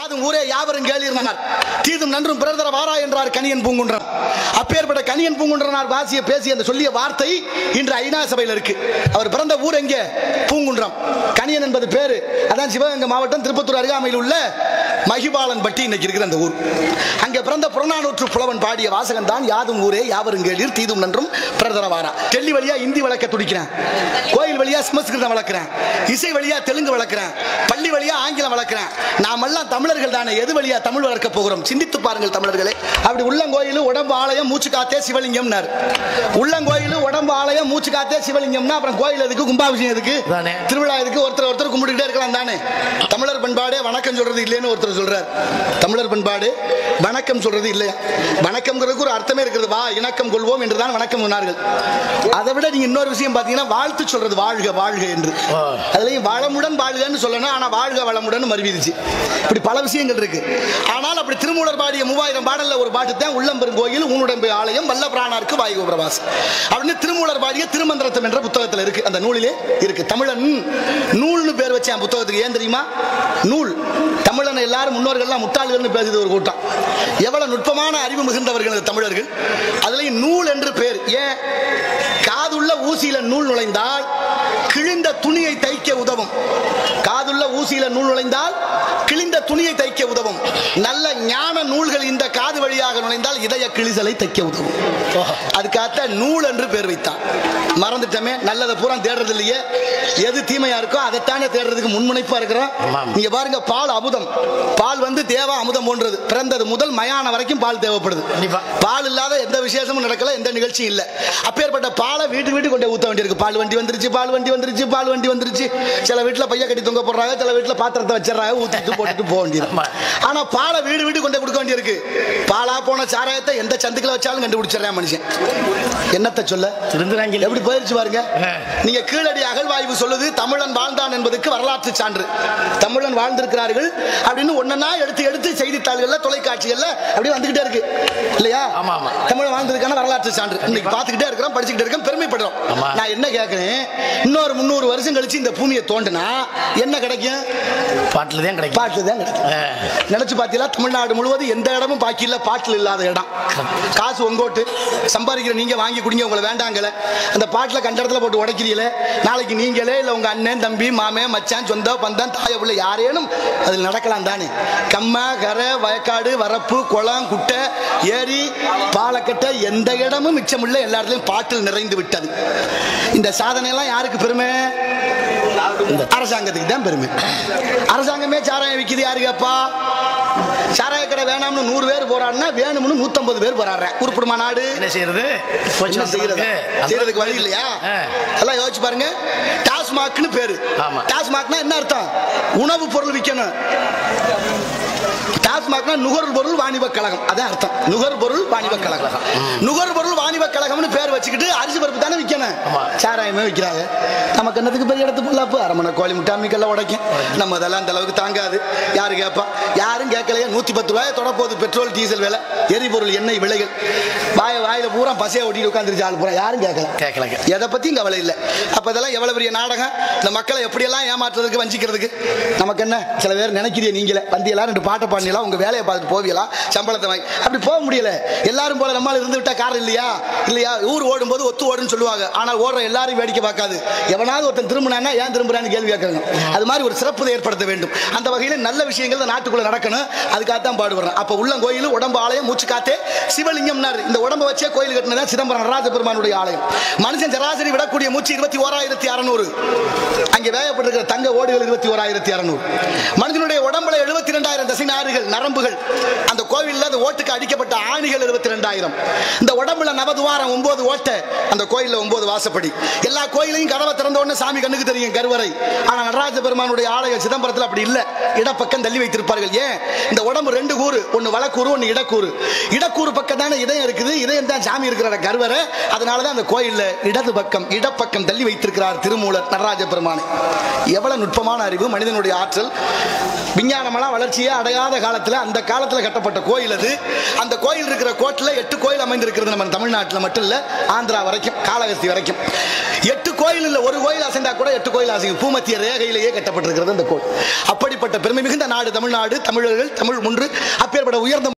யாதும் ஊரே யாவரும் கேளிருந்தனர் தீதும் நன்றும் பிறர்தர வாரா என்றார் கனியன் பூங்குன்றன் அப்பேற்பட்ட கனியன் பூங்குன்றனார் வாசிய பேசிய அந்த சொல்லிய வார்த்தை இன்று ஐநா சபையில் இருக்கு அவர் பிறந்த ஊர் எங்கே பூங்குன்றம் கனியன் என்பது பேரு அதான் சிவகங்கை மாவட்டம் திருப்பத்தூர் அருகாமையில் உள்ள மகிபாலன் பட்டி இன்னைக்கு இருக்கிற அந்த ஊர் அங்கே பிறந்த புறநானூற்று புலவன் பாடிய வாசகன் தான் யாதும் ஊரே யாவரும் கேளீர் தீதும் நன்றும் பிரதர வாரா டெல்லி வழியா இந்தி வளர்க்க துடிக்கிறேன் கோயில் வழியா சமஸ்கிருதம் வளர்க்கிறேன் இசை வழியா தெலுங்கு வளர்க்கிறேன் பள்ளி வழியா ஆங்கிலம் வளர்க்கிறேன் நாமெல்லாம் தமிழர்கள் தானே எது வழியா தமிழ் வளர்க்க போகிறோம் சிந்தித்து பாருங்கள் தமிழர்களே அப்படி உள்ளங்கோயில் உடம்பு ஆலயம் மூச்சு காத்தே சிவலிங்கம்னார் உள்ளங்கோயில் உடம்பு ஆலயம் மூச்சு காத்தே சிவலிங்கம்னா அப்புறம் கோயில் எதுக்கு கும்பாபிஷேகம் எதுக்கு தானே. திருவிழா எதுக்கு ஒருத்தர் ஒருத்தர் கும்பிட்டுக்கிட்டே இருக்கலாம் தானே தமிழர் பண்பாடு வணக்கம் சொல்றது இல்லைன்னு ஒருத்தர் சொல்றார் தமிழர் பண்பாடு வணக்கம் சொல்றது இல்லையா வணக்கம்ங்கிறதுக்கு ஒரு அர்த்தமே இருக்கிறது வா இணக்கம் கொள்வோம் என்றுதான் வணக்கம் சொன்னார்கள் அதை விட நீங்க இன்னொரு விஷயம் பாத்தீங்கன்னா வாழ்த்து சொல்றது வாழ்க வாழ்க என்று ஆ. அதுலயும் வளமுடன் வாழ்கன்னு சொல்லணும் ஆனா வாழ்க வளமுடன் மறுவிடுச்சு இப்படி பல விஷயங்கள் இருக்கு ஆனால் அப்படி திருமூலர் பாடிய மூவாயிரம் பாடல்ல ஒரு பாட்டு தான் உள்ளம்பெரும் கோயில் ஊனுடம்பு ஆலயம் வல்ல பிராணாருக்கு வாயு பிரவாஸ் அப்படின்னு திருமூலர் பாடிய திருமந்திரத்தம் என்ற புத்தகத்துல இருக்கு அந்த நூலிலே இருக்கு தமிழன் நூல்னு பேர் வச்சேன் புத்தகத்துக்கு ஏன் தெரியுமா நூல் தமிழன் எல்லாரும் முன்னோர்கள்லாம் முட்டாள்கள்னு பேசுது ஒரு கூட்டம் எவ்வளவு நுட்பமான அறிவு மிகுந்தவர்கள் இந்த தமிழர்கள் அதுலயும் நூல் என்று பேர் ஏன் காதுள்ள ஊசியில நூல் நுழைந்தால் கிழிந்த துணியை தைக்க உதவும் காதுள்ள ஊசியில நூல் நுழைந்தால் கிழிந்த துணியை தைக்க உதவும் நல்ல ஞான நூல்கள் இந்த காது வழியாக நுழைந்தால் இதய கிழிசலை தைக்க உதவும் அதுக்காக நூல் என்று பேர் வைத்தான் மறந்துட்டமே நல்லதை பூரா தேடுறது இல்லையே எது தீமையா இருக்கோ அதைத்தானே தேடுறதுக்கு முன்முனைப்பா இருக்கிறோம் ஆமாம். நீங்க பாருங்க பால் அமுதம் பால் வந்து தேவ அமுதம் போன்றது பிறந்தது முதல் மயான வரைக்கும் பால் தேவைப்படுது கண்டிப்பா. பால் இல்லாத எந்த விசேஷமும் நடக்கல எந்த நிகழ்ச்சியும் இல்ல அப்பேற்பட்ட பாலை வீட்டு வீட்டு கொண்டு ஊத்த வேண்டியிருக்கு பால் வண்டி வந்துருச்சு பால் வண்டி வந்துருச்சு பால் வண்டி வந்துருச்சு சில வீட்டுல பைய கட்டி தொங்க போடுறாங்க சில வீட்டுல பாத்திரத்தை வச்சிடறாங்க ஊத்திட்டு போட்டுட்டு போக வேண்டியது ஆமா. ஆனா பாலை வீடு வீடு கொண்டு கொடுக்க வேண்டியிருக்கு பாலா போன சாராயத்தை எந்த சந்துக்குள்ள வச்சாலும் கண்டுபிடிச்சிடறான் மனுஷன் என்னத்தை சொல்ல திருந்துறாங்க எப்படி போயிருச்சு பாருங்க ஆ. நீங்க கீழடி அகழ்வாய்வு சொல்லுது தமிழன் வாழ்ந்தான் என்பதற்கு வரலாற்று சான்று தமிழன் வாழ்ந்திருக்கிறார்கள் அப்படின்னு ஒன்னொன்னா எடுத்து எடுத்து செய்தித்தாள்கள்ல தொலைக்காட்சிகள்ல அப்படியே வந்துகிட்டே இருக்கு இல்லையா ஆமா, ஆமா. தமிழன் வாழ்ந்ததுக்கான வரலாற்று சான்று இன்னைக்கு பார்த்துக்கிட்டே இருக்கிறோம் படிச்சுக்கிட்டே இருக்கோம் பெருமைப்படுறோம் ஆமா. நான் என்ன கேட்கிறேன் இன்னொரு முந்நூறு வருஷம் கழிச்சு இந்த பூமியை தோண்டுனா என்ன கிடைக்கும் பாட்டில் தான் கிடைக்கும் பாட்டு தான் கிடைக்கும் ஆ. நினைச்சு பார்த்தீங்களா தமிழ்நாடு முழுவதும் எந்த இடமும் பாக்கி இல்ல பாட்டில் இல்லாத இடம் காசு உங்கோட்டு சம்பாதிக்கிற நீங்க வாங்கி குடிங்க உங்களை வேண்டாங்கல அந்த பாட்டில் கண்ட இடத்துல போட்டு உடைக்கிறீங்களே நாளைக்கு நீங்களே இல்ல உங்க அண்ணன் தம்பி மாமே மச்சான் சொந்த பந்தம் தாய பிள்ளை யாரேனும் அதில் நடக்கலாம் தானே கம்மா கரை வயக்காடு வரப்பு குளம் குட்டை ஏரி பாலக்கட்டை எந்த இடமும் மிச்சமில்லை எல்லா இடத்துலயும் பாட்டில் நிறைந்து விட்டது இந்த சாதனை எல்லாம் யாருக்கு பெருமை அரசாங்கத்துக்கு தான் பெருமை அரசாங்கமே சாராயம் விக்குது யாரு கேப்பா சாராய கடை வேணாம்னு நூறு பேர் போராடினா வேணும்னு நூத்தம்பது பேர் போராடுறேன் உருப்படுமா நாடு என்ன செய்யறது என்ன செய்யறது செய்யறதுக்கு வழி இல்லையா ஆ. எல்லாம் யோசிச்சு பாருங்க டாஸ்மாக்னு பேரு ஆமா. டாஸ்மாக்னா என்ன அர்த்தம் உணவு பொருள் விற்கணும் டாஸ்மாக்னா நுகர்பொருள் வாணிப கழகம் அதான் அர்த்தம் நுகர்பொருள் வாணிப கழகம் நுகர்பொருள் வாணிப கழகம்னு பேர் வச்சுக்கிட்டு அரிசி பருப்பு தானே விற்கணும் ஆமா. சாராயமே விற்கிறாங்க நமக்கு என்னத்துக்கு பெரிய இடத்து பொருளாப்பு அரமனை கோழி முட்டை அம்மிக்கெல்லாம் உடைக்கும் நம்ம அதெல்லாம் அந்த அளவுக்கு தாங்காது யாரு கேட்பா யாரும் கேட்கலையே நூத்தி பத்து ரூபாய் தொடப்போகுது பெட்ரோல் டீசல் விலை எரிபொருள் எண்ணெய் விலைகள் வாய வாயில பூரா பசையை ஓட்டிட்டு உட்காந்துருச்சு ஆள் பூரா யாரும் கேட்கல கேட்கலங்க எதை பத்தியும் கவலை இல்லை அப்ப இதெல்லாம் எவ்வளவு பெரிய நாடகம் இந்த மக்களை எப்படியெல்லாம் ஏமாற்றுறதுக்கு வஞ்சிக்கிறதுக்கு நமக்கு என்ன சில பேர் நினைக்கிறீங்க நீங்களே வந்தியெல்லாம் ரெண்டு பாட்டை பாடினீங்களா உங்க வேலையை பார்த்துட்டு போவீங்களா சம்பளத்தை வாங்கி அப்படி போக முடியல எல்லாரும் போல நம்மால் இருந்து விட்டா காரணம் இல்லையா இல்லையா ஊர் ஓடும்போது ஒத்து ஓடுன்னு சொல்லுவாங்க ஆனால் ஓடுற எல்லாரும் வேடிக்கை பார்க்காது எவனாவது ஒருத்தன் திரும்பினான்னா ஏன் திரும்புறான்னு கேள்வி கேட்கறாங்க அது மாதிரி ஒரு சிறப்பு ஏற்படுத்த வேண்டும் அந்த வகையில் நல்ல விஷயங்கள் இந்த நாட்டுக்குள்ள நடக்கணும் அதுக்காக தான் பாடுபடுறேன் அப்ப உள்ள கோயில் உடம்பு ஆலயம் மூச்சு காத்தே சிவலிங்கம்னாரு இந்த உடம்பை வச்சே கோயில் கட்டினதா சிதம்பரம் நடராஜ பெருமானுடைய ஆலயம் மனுஷன் சராசரி விடக்கூடிய மூச்சு இருபத்தி ஓராயிரத்தி அறநூறு அங்கே வேகப்பட்டிருக்கிற தங்க ஓடுகள் இருபத்தி ஓராயிரத்தி அறநூறு மனிதனுடைய உடம்புல எழுபத்தி ரெண்டாயிரம் தசை நாறுகள் நரம்புகள் அந்த கோவில்ல அந்த ஓட்டுக்கு அடிக்கப்பட்ட ஆணிகள் இருபத்தி ரெண்டாயிரம் இந்த உடம்புல நவதுவாரம் ஒன்பது ஓட்டை அந்த கோயில்ல ஒன்பது வாசப்படி எல்லா கோயிலையும் கதவை திறந்த உடனே சாமி கண்ணுக்கு தெரியும் கருவறை ஆனா நடராஜ பெருமானுடைய ஆலயம் சிதம்பரத்தில் அப்படி இல்ல இடப்பக்கம் தள்ளி வைத்திருப்பார்கள் ஏன் இந்த உடம்பு ரெண்டு கூறு ஒன்னு வலக்கூறு ஒன்னு இடக்கூறு இடக்கூறு பக்கம் தானே இதயம் இருக்குது இதயம் தான் சாமி இருக்கிற இடம் கருவறை அதனாலதான் அந்த கோயில்ல இடது பக்கம் இடப்பக்கம் தள்ளி வைத்திருக்கிறார் திருமூலர் நடராஜ பெருமானை எவ்வளவு நுட்பமான அறிவு மனிதனுடைய ஆற்றல் விஞ்ஞானமெல்லாம் வளர்ச்சியே அடையாத காலத்துல அந்த காலத்துல கட்டப்பட்ட கோயில் அது அந்த கோயில் இருக்கிற கோட்டில் எட்டு கோயில் அமைந்திருக்கிறது நம்ம தமிழ்நாட்டில் மட்டும் இல்ல ஆந்திரா வரைக்கும் காளகஸ்தி வரைக்கும் எட்டு கோயில் இல்ல ஒரு கோயில் அசைந்தா கூட எட்டு கோயில் அசைக்கும் பூமத்திய ரேகையிலேயே கட்டப்பட்டிருக்கிறது அந்த கோயில் அப்படிப்பட்ட பெருமை மிகுந்த நாடு தமிழ்நாடு தமிழர்கள் தமிழ் ஒன்று அப்பேற்பட்ட உயர்ந்த